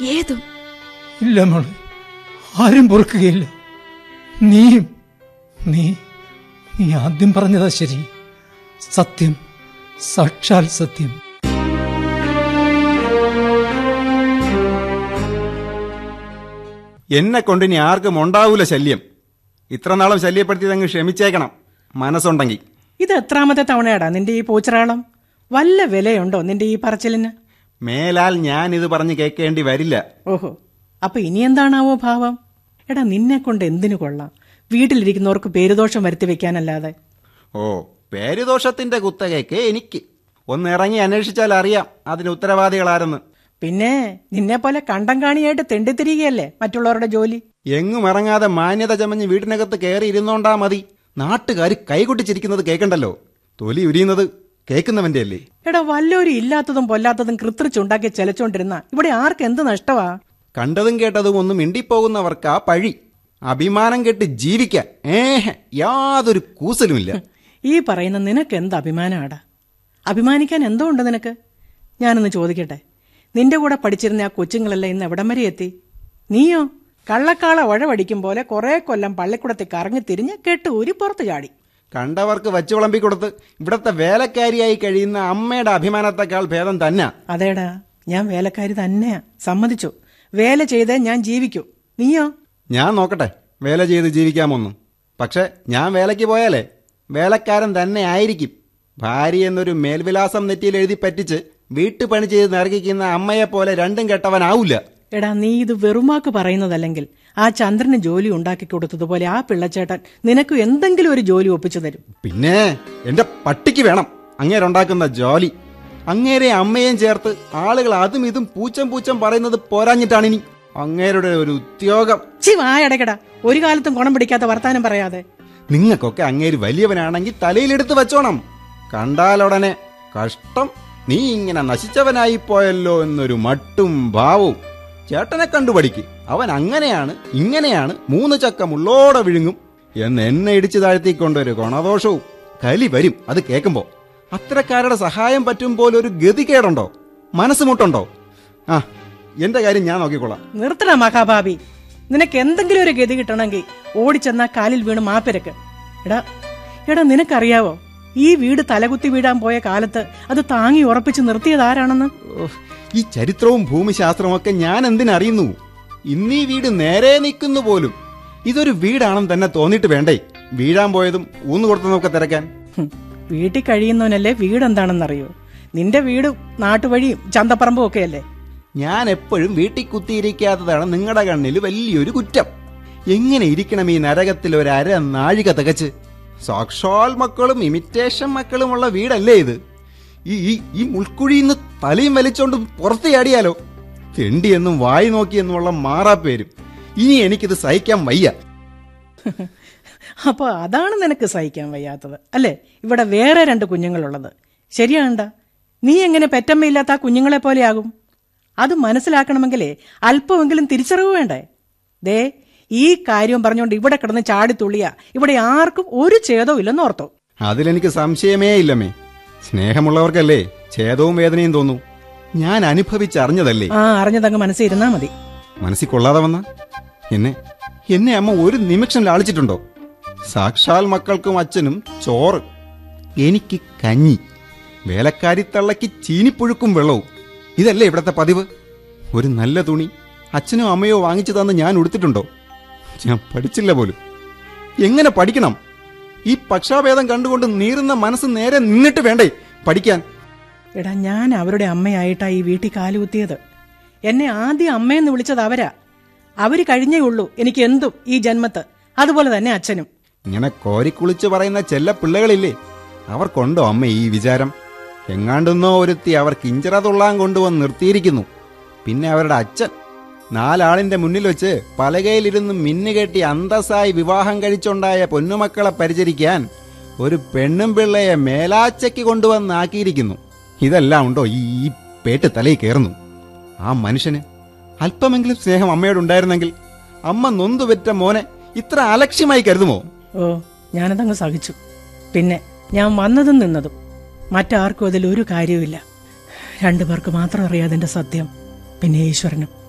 ഏതും ഇല്ല മോളെ ആരും പൊറുക്കുകയില്ല നീയും നീ നീ ആദ്യം പറഞ്ഞതാ ശരി സത്യം സാക്ഷാൽ സത്യം എന്നെ കൊണ്ട് ഇനി ആർക്കും ഉണ്ടാവൂല ശല്യം ഇത്ര നാളും ശല്യപ്പെടുത്തിയത് അങ്ങ് ക്ഷമിച്ചേക്കണം മനസ്സുണ്ടെങ്കിൽ ഇത് എത്രാമത്തെ തവണയാടാ നിന്റെ ഈ പൂച്ചറാളം വല്ല വിലയുണ്ടോ നിന്റെ ഈ പറച്ചിലിന് മേലാൽ ഞാൻ ഇത് പറഞ്ഞ് കേൾക്കേണ്ടി വരില്ല ഓഹോ അപ്പൊ ഇനി എന്താണാവോ ഭാവം എടാ നിന്നെ കൊണ്ട് എന്തിനു കൊള്ളാം വീട്ടിലിരിക്കുന്നവർക്ക് പേരുദോഷം വരുത്തി വെക്കാനല്ലാതെ ഓ പേരുദോഷത്തിന്റെ കുത്തകയ്ക്ക് എനിക്ക് ഒന്ന് ഇറങ്ങി അന്വേഷിച്ചാൽ അറിയാം അതിന് ഉത്തരവാദികളാരെന്ന് പിന്നെ നിന്നെ പോലെ കണ്ടം കാണിയായിട്ട് തെണ്ടിത്തിരികയല്ലേ മറ്റുള്ളവരുടെ ജോലി എങ്ങും ഇറങ്ങാതെ മാന്യത ചമഞ്ഞ് വീട്ടിനകത്ത് കയറി ഇരുന്നോണ്ടാ മതി നാട്ടുകാർ കൈകൊട്ടിച്ചിരിക്കുന്നത് കേൾക്കണ്ടല്ലോ തൊലി ഉരിയുന്നത് കേൾക്കുന്നവന്റെ അല്ലേ എടാ വല്ലോരും ഇല്ലാത്തതും പൊല്ലാത്തതും കൃത്രിച്ചുണ്ടാക്കി ചെലച്ചോണ്ടിരുന്ന ഇവിടെ ആർക്ക് എന്ത് നഷ്ടവാ കണ്ടതും കേട്ടതും ഒന്നും മിണ്ടിപ്പോകുന്നവർക്കാ പഴി അഭിമാനം കെട്ട് ജീവിക്കാൻ ഏഹ് യാതൊരു കൂസലുമില്ല ഈ പറയുന്ന നിനക്ക് എന്ത് അഭിമാനമാടാ അഭിമാനിക്കാൻ എന്തോ ഉണ്ട് നിനക്ക് ഞാനൊന്ന് ചോദിക്കട്ടെ നിന്റെ കൂടെ പഠിച്ചിരുന്ന ആ കൊച്ചുങ്ങളെല്ലാം ഇന്ന് എവിടം വരെ എത്തി നീയോ കള്ളക്കാള ഉഴവടിക്കും പോലെ കുറെ കൊല്ലം പള്ളിക്കൂടത്തിൽ കറങ്ങി തിരിഞ്ഞ് കെട്ടൂരി പുറത്തു ചാടി കണ്ടവർക്ക് വച്ചു വിളമ്പി കൊടുത്ത് ഇവിടത്തെ വേലക്കാരിയായി കഴിയുന്ന അമ്മയുടെ അഭിമാനത്തെക്കാൾ ഭേദം തന്നെ അതേടാ ഞാൻ വേലക്കാരി തന്നെയാ സമ്മതിച്ചു വേല ചെയ്തേ ഞാൻ ജീവിക്കൂ നീയോ ഞാൻ നോക്കട്ടെ വേല ചെയ്ത് ജീവിക്കാമൊന്നും പക്ഷെ ഞാൻ വേലയ്ക്ക് പോയാലേ വേലക്കാരൻ തന്നെ ആയിരിക്കും ഭാര്യ എന്നൊരു മേൽവിലാസം നെറ്റിയിൽ എഴുതി പറ്റിച്ച് വീട്ടുപണി ചെയ്ത് നരകിക്കുന്ന അമ്മയെ പോലെ രണ്ടും കെട്ടവനാവൂല എടാ നീ ഇത് വെറുമാക്ക് പറയുന്നതല്ലെങ്കിൽ ആ ചന്ദ്രന് ജോലി ഉണ്ടാക്കി കൊടുത്തതുപോലെ ആ പിള്ളച്ചേട്ടൻ നിനക്ക് എന്തെങ്കിലും ഒരു ജോലി ഒപ്പിച്ചു തരും പിന്നെ എന്റെ പട്ടിക്ക് വേണം അങ്ങേരുണ്ടാക്കുന്ന ജോലി അങ്ങേരെ അമ്മയും ചേർത്ത് ആളുകൾ അതും ഇതും പൂച്ചം പൂച്ചം പറയുന്നത് പോരാഞ്ഞിട്ടാണിനി അങ്ങേരുടെ ഒരു ഉദ്യോഗം ചി വായടക്കടാ ഒരു കാലത്തും ഗുണം പിടിക്കാത്ത വർത്താനം പറയാതെ നിങ്ങൾക്കൊക്കെ അങ്ങേര് വലിയവനാണെങ്കിൽ തലയിലെടുത്ത് വെച്ചോണം കണ്ടാലുടനെ കഷ്ടം നീ ഇങ്ങനെ നശിച്ചവനായി പോയല്ലോ എന്നൊരു മട്ടും ഭാവവും ചേട്ടനെ കണ്ടുപടിക്ക് അവൻ അങ്ങനെയാണ് ഇങ്ങനെയാണ് മൂന്ന് ചക്ക മുള്ളോടെ വിഴുങ്ങും എന്ന് എന്നെ ഇടിച്ചു താഴ്ത്തിക്കൊണ്ടൊരു ഗുണദോഷവും കലി വരും അത് കേൾക്കുമ്പോ അത്തരക്കാരുടെ സഹായം പറ്റും പോലെ ഒരു ഗതികേടുണ്ടോ മനസ്സുമുട്ടുണ്ടോ ആ എന്റെ കാര്യം ഞാൻ നോക്കിക്കൊള്ളാം നിർത്തണ മഹാഭാവി നിനക്ക് എന്തെങ്കിലും ഒരു ഗതി കിട്ടണമെങ്കിൽ ഓടിച്ചെന്നാ കാലിൽ വീണ് മാപ്പിരക്ക് എടാ എടാ നിനക്കറിയാവോ ഈ വീട് തലകുത്തി വീഴാൻ പോയ കാലത്ത് അത് താങ്ങി ഉറപ്പിച്ച് നിർത്തിയത് ആരാണെന്ന് ഓഹ്, ഈ ചരിത്രവും ഭൂമിശാസ്ത്രവും ഒക്കെ ഞാൻ എന്തിനറിയുന്നു ഇന്നീ വീട് നേരെ നിൽക്കുന്നു പോലും ഇതൊരു വീടാണെന്ന് തന്നെ തോന്നിയിട്ട് വേണ്ടേ വീഴാൻ പോയതും ഊന്നു കൊടുത്തതൊക്കെ തിരക്കാൻ ഹും, വീട്ടിൽ കഴിയുന്നവനല്ലേ വീട് എന്താണെന്നറിയോ നിന്റെ വീട് നാട്ടുവഴിയും ചന്തപ്പറമ്പും ഒക്കെയല്ലേ ഞാൻ എപ്പോഴും വീട്ടിൽ കുത്തിയിരിക്കാത്തതാണ് നിങ്ങളുടെ കണ്ണിൽ വലിയൊരു കുറ്റം എങ്ങനെ ഇരിക്കണം ഈ നരകത്തിൽ ഒരു അര നാഴിക തികച്ച് സാക്ഷാൽ മക്കളും ഇമിറ്റേഷൻ മക്കളുമുള്ള വീടല്ലേ ഇത് ഈ ഈ ഈ മുൾക്കുഴിന്ന് തലയും വലിച്ചോണ്ട് പുറത്ത് ചാടിയാലോ തെണ്ടിയെന്നും വായി നോക്കിയെന്നുമുള്ള മാറാപ്പേരും ഇനി എനിക്കിത് സഹിക്കാൻ വയ്യ അപ്പൊ അതാണ് നിനക്ക് സഹിക്കാൻ വയ്യാത്തത് അല്ലേ ഇവിടെ വേറെ രണ്ട് കുഞ്ഞുങ്ങളുള്ളത് ശരിയാണ്ട നീ എങ്ങനെ പെറ്റമ്മയില്ലാത്ത ആ കുഞ്ഞുങ്ങളെ പോലെയാകും അത് മനസ്സിലാക്കണമെങ്കിലേ അല്പമെങ്കിലും തിരിച്ചറിവ് വേണ്ടേ ദേ ഈ കാര്യം പറഞ്ഞുകൊണ്ട് ഇവിടെ കിടന്ന് ചാടിത്തുള്ളിയ ഇവിടെ ആർക്കും ഒരു ഛേദവും ഇല്ലെന്ന് ഓർത്തോ അതിലെനിക്ക് സംശയമേ ഇല്ലമ്മേ സ്നേഹമുള്ളവർക്കല്ലേ ഛേദവും വേദനയും തോന്നൂ ഞാൻ അനുഭവിച്ചറിഞ്ഞതല്ലേ ആ അറിഞ്ഞതങ്ങ് മനസ്സിൽ ഇരുന്നാ മതി മനസ്സിൽ കൊള്ളാതെ വന്ന എന്നെ എന്നെ അമ്മ ഒരു നിമിഷം ലാളിച്ചിട്ടുണ്ടോ സാക്ഷാൽ മക്കൾക്കും അച്ഛനും ചോറ് എനിക്ക് കഞ്ഞി വേലക്കാരി തള്ളയ്ക്ക് ചീനിപ്പുഴുക്കും വെള്ളവും ഇതല്ലേ ഇവിടത്തെ പതിവ് ഒരു നല്ല തുണി അച്ഛനോ അമ്മയോ വാങ്ങിച്ചു തന്ന് ഞാൻ ഉടുത്തിട്ടുണ്ടോ ഞാൻ പഠിച്ചില്ല പോലും എങ്ങനെ പഠിക്കണം ഈ പക്ഷാഭേദം കണ്ടുകൊണ്ട് നീറുന്ന മനസ്സ് നേരെ നിന്നിട്ട് വേണ്ടേ പഠിക്കാൻ എടാ ഞാൻ അവരുടെ അമ്മയായിട്ടാ ഈ വീട്ടിൽ കാലുകുത്തിയത് എന്നെ ആദ്യം അമ്മയെന്ന് വിളിച്ചത് അവരാ അവര് കഴിഞ്ഞേ ഉള്ളൂ എനിക്ക് എന്തും ഈ ജന്മത്ത് അതുപോലെ തന്നെ അച്ഛനും ഇങ്ങനെ കോരിക്കുളിച്ച് പറയുന്ന ചെല്ല പിള്ളകളില്ലേ അവർക്കുണ്ടോ അമ്മ ഈ വിചാരം എങ്ങാണ്ടെന്നോ ഒരുത്തി അവർ കിഞ്ചറ തുള്ളാൻ കൊണ്ടുവന്ന് നിർത്തിയിരിക്കുന്നു പിന്നെ അവരുടെ അച്ഛൻ നാലാളിന്റെ മുന്നിൽ വെച്ച് പലകയിലിരുന്ന് മിന്നുകെട്ടി അന്തസ്സായി വിവാഹം കഴിച്ചുണ്ടായ പൊന്നുമക്കളെ പരിചരിക്കാൻ ഒരു പെണ്ണും പിള്ളയെ മേലാച്ചയ്ക്ക് കൊണ്ടുവന്നാക്കിയിരിക്കുന്നു ഇതെല്ലാം ഉണ്ടോ ഈ ഈ പേട്ട് തലയിൽ കയറുന്നു ആ മനുഷ്യന് അല്പമെങ്കിലും സ്നേഹം അമ്മയോടുണ്ടായിരുന്നെങ്കിൽ അമ്മ നൊന്തുപെറ്റ മോനെ ഇത്ര അലക്ഷ്യമായി കരുതുമോ ഓ ഞാനതങ്ങ് സഹിച്ചു പിന്നെ ഞാൻ വന്നതും നിന്നതും മറ്റാർക്കും അതിൽ ഒരു കാര്യവുമില്ല രണ്ടു പേർക്ക് മാത്രം അറിയാതിന്റെ സത്യം പിന്നെ ഈശ്വരനും